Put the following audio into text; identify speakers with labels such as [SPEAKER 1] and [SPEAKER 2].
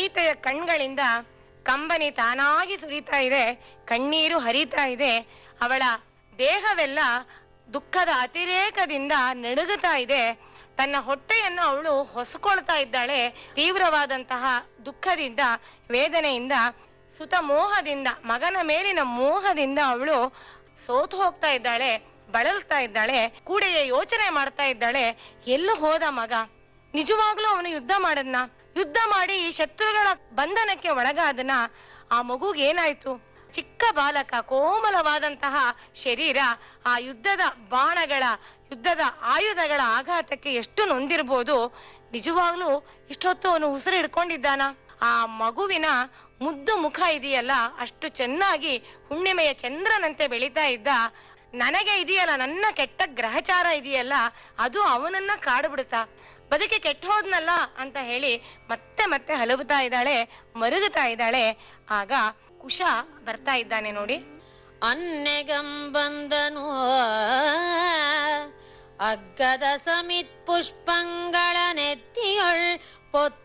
[SPEAKER 1] ಸೀತೆಯ ಕಣ್ಗಳಿಂದ ಕಂಬನಿ ತಾನಾಗಿ ಸುರಿತಾ ಇದೆ ಕಣ್ಣೀರು ಹರಿತಾ ಇದೆ ಅವಳ ದೇಹವೆಲ್ಲ ದುಃಖದ ಅತಿರೇಕದಿಂದ ನಡುಗುತ್ತಾ ಇದೆ ತನ್ನ ಹೊಟ್ಟೆಯನ್ನು ಅವಳು ಹೊಸಕೊಳ್ತಾ ಇದ್ದಾಳೆ ತೀವ್ರವಾದಂತಹ ದುಃಖದಿಂದ ವೇದನೆಯಿಂದ ಸುತ ಮೋಹದಿಂದ ಮಗನ ಮೇಲಿನ ಮೋಹದಿಂದ ಅವಳು ಸೋತು ಹೋಗ್ತಾ ಇದ್ದಾಳೆ ಬಳಲ್ತಾ ಇದ್ದಾಳೆ ಕೂಡೆಯ ಯೋಚನೆ ಮಾಡ್ತಾ ಇದ್ದಾಳೆ ಎಲ್ಲೂ ಹೋದ ಮಗ ನಿಜವಾಗ್ಲೂ ಅವನು ಯುದ್ಧ ಮಾಡದ್ನ ಯುದ್ಧ ಮಾಡಿ ಈ ಶತ್ರುಗಳ ಬಂಧನಕ್ಕೆ ಒಳಗಾದನ ಆ ಮಗುಗೆ ಏನಾಯ್ತು ಚಿಕ್ಕ ಬಾಲಕ ಕೋಮಲವಾದಂತಹ ಶರೀರ ಆ ಯುದ್ಧದ ಬಾಣಗಳ ಯುದ್ಧದ ಆಯುಧಗಳ ಆಘಾತಕ್ಕೆ ಎಷ್ಟು ನೊಂದಿರ್ಬೋದು ನಿಜವಾಗ್ಲೂ ಇಷ್ಟೊತ್ತು ಅವನು ಉಸಿರು ಹಿಡ್ಕೊಂಡಿದ್ದಾನ ಆ ಮಗುವಿನ ಮುದ್ದು ಮುಖ ಇದೆಯಲ್ಲ ಅಷ್ಟು ಚೆನ್ನಾಗಿ ಹುಣ್ಣಿಮೆಯ ಚಂದ್ರನಂತೆ ಬೆಳೀತಾ ಇದ್ದ ನನಗೆ ಇದೆಯಲ್ಲ ನನ್ನ ಕೆಟ್ಟ ಗ್ರಹಚಾರ ಇದೆಯಲ್ಲ ಅದು ಅವನನ್ನ ಕಾಡ್ಬಿಡುತ್ತಾ ಬದುಕಿ ಕೆಟ್ಟ ಹೋದ್ನಲ್ಲ ಅಂತ ಹೇಳಿ ಮತ್ತೆ ಮತ್ತೆ ಹಲವುತ್ತಾ ಇದ್ದಾಳೆ ಮರುಗುತ್ತಾ ಇದ್ದಾಳೆ ಆಗ ಕುಶ ಬರ್ತಾ ಇದ್ದಾನೆ ನೋಡಿ
[SPEAKER 2] ಅನ್ನೆಗಂ ಬಂದನು ಅಗ್ಗದ ಸಮಿತ್ ಪುಷ್ಪಂಗಳ ನೆತ್ತಿಯೊಳ್ ಪೊತ್ತ